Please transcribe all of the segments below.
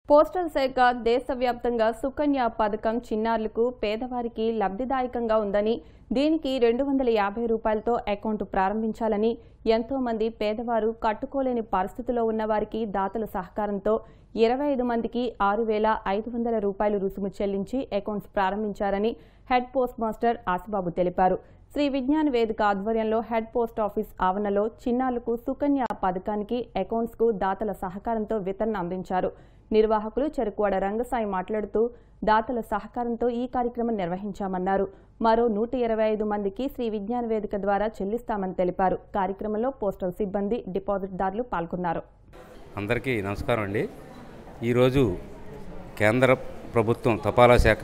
postal శాఖ దేశవ్యాప్తంగా సుకన్య పథకం చిన్నారులకు పేదవారికి లబ్ధిదాయకంగా ఉందని దీనికి రెండు వందల యాభై రూపాయలతో అకౌంట్ ప్రారంభించాలని ఎంతో మంది పేదవారు కట్టుకోలేని పరిస్థితిలో ఉన్నవారికి దాతల సహకారంతో ఇరవై ఐదు మందికి ఆరు వేల ఐదు వందల రూపాయలు రుసుము చెల్లించి అకౌంట్స్ ప్రారంభించారని హెడ్ పోస్ట్ మాస్టర్ ఆసిబాబు తెలిపారు శ్రీ విజ్ఞాన వేదిక ఆధ్వర్యంలో హెడ్ పోస్ట్ ఆఫీస్ ఆవరణలో చిన్నారులకు సుకన్య పథకానికి అకౌంట్స్ కు దాతల సహకారంతో వితరణ అందించారు నిర్వాహకులు చెరుకువాడ రంగసాయి మాట్లాడుతూ దాతల సహకారంతో ఈ కార్యక్రమం నిర్వహించామన్నారు మరో నూట ఇరవై ఐదు మందికి శ్రీ విజ్ఞాన వేదిక ద్వారా చెల్లిస్తామని తెలిపారు కార్యక్రమంలో పోస్టల్ సిబ్బంది డిపాజిట్దారులు పాల్గొన్నారు అందరికీ నమస్కారం అండి ఈరోజు కేంద్ర ప్రభుత్వం తపాలా శాఖ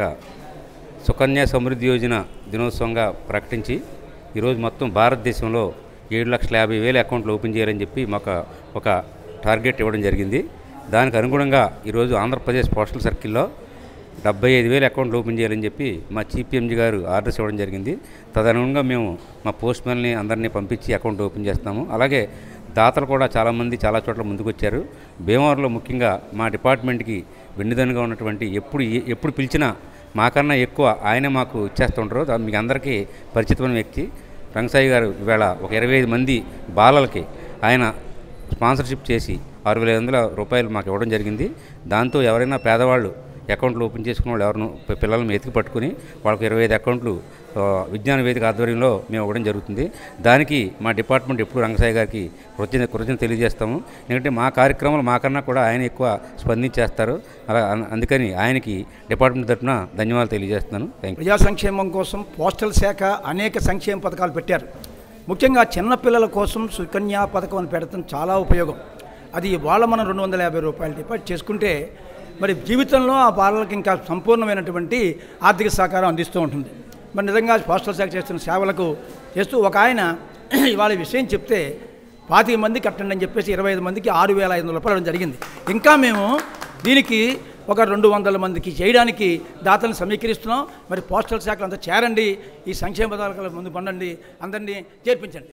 సుకన్య సమృద్ధి యోజన దినోత్సవంగా ప్రకటించి ఈరోజు మొత్తం భారతదేశంలో ఏడు లక్షల యాభై వేల అకౌంట్లు ఓపెన్ చేయాలని చెప్పి మాకు ఒక టార్గెట్ ఇవ్వడం జరిగింది దానికి అనుగుణంగా ఈరోజు ఆంధ్రప్రదేశ్ పోస్టల్ సర్కిల్లో డెబ్బై ఐదు వేల అకౌంట్లు ఓపెన్ చేయాలని చెప్పి మా చీపీఎంజీ గారు ఆర్డర్స్ ఇవ్వడం జరిగింది తదనుగుణంగా మేము మా పోస్ట్ మ్యాన్ని అందరినీ పంపించి అకౌంట్ ఓపెన్ చేస్తాము అలాగే దాతలు కూడా చాలామంది చాలా చోట్ల ముందుకు వచ్చారు భీమవరంలో ముఖ్యంగా మా డిపార్ట్మెంట్కి వెన్నుదన్నుగా ఉన్నటువంటి ఎప్పుడు ఏ- ఎప్పుడు పిలిచినా మాకన్నా ఎక్కువ ఆయనే మాకు ఇచ్చేస్తుంటారు దా- మీకు అందరికీ పరిచితమైన వ్యక్తి రంగసాయి గారు ఇవాళ ఒక ఇరవై ఐదు మంది బాలలకి ఆయన స్పాన్సర్షిప్ చేసి ఆరు వేల ఐదు వందల రూపాయలు మాకు ఇవ్వడం జరిగింది దాంతో ఎవరైనా పేదవాళ్ళు అకౌంట్లు ఓపెన్ చేసుకున్న వాళ్ళు ఎవరినో పి- పిల్లల్ని ఎతికి పట్టుకుని వాళ్ళకి ఇరవై ఐదు అకౌంట్లు ఆ, విజ్ఞాన వేదిక ఆధ్వర్యంలో మేము ఇవ్వడం జరుగుతుంది దానికి మా డిపార్ట్మెంట్ ఎప్పుడు రంగసాయి గారికి కృతజ్ఞత కృతజ్ఞత తెలియజేస్తాము ఎందుకంటే మా కార్యక్రమాలు మాకన్నా కూడా ఆయన ఎక్కువ స్పందించేస్తారు అలా అన్- అందుకని ఆయనకి డిపార్ట్మెంట్ తరఫున ధన్యవాదాలు తెలియజేస్తున్నాను థ్యాంక్ యూ ప్రజా సంక్షేమం కోసం పోస్టల్ శాఖ అనేక సంక్షేమ పథకాలు పెట్టారు ముఖ్యంగా చిన్నపిల్లల కోసం సుకన్య పథకం అని పెడతాం చాలా ఉపయోగం అది వాళ్ళ మనం రెండు వందల యాభై రూపాయలు డిపాజిట్ చేసుకుంటే మరి జీవితంలో ఆ బాలలకు ఇంకా సంపూర్ణమైనటువంటి ఆర్థిక సహకారం అందిస్తూ ఉంటుంది మరి నిజంగా పోస్టల్ శాఖ చేస్తున్న సేవలకు చేస్తూ ఒక ఆయన ఇవాళ ఈ విషయం చెప్తే పాతిక మంది కట్టండి అని చెప్పేసి ఇరవై ఐదు మందికి ఆరు వేల ఐదు వందల రూపాయలు ఇవ్వడం జరిగింది ఇంకా మేము దీనికి ఒక రెండు వందల మందికి చేయడానికి దాతలను సమీకరిస్తున్నాం మరి పోస్టల్ శాఖలు అంతా చేరండి ఈ సంక్షేమ పథకాల ముందు పండండి అందరినీ చేర్పించండి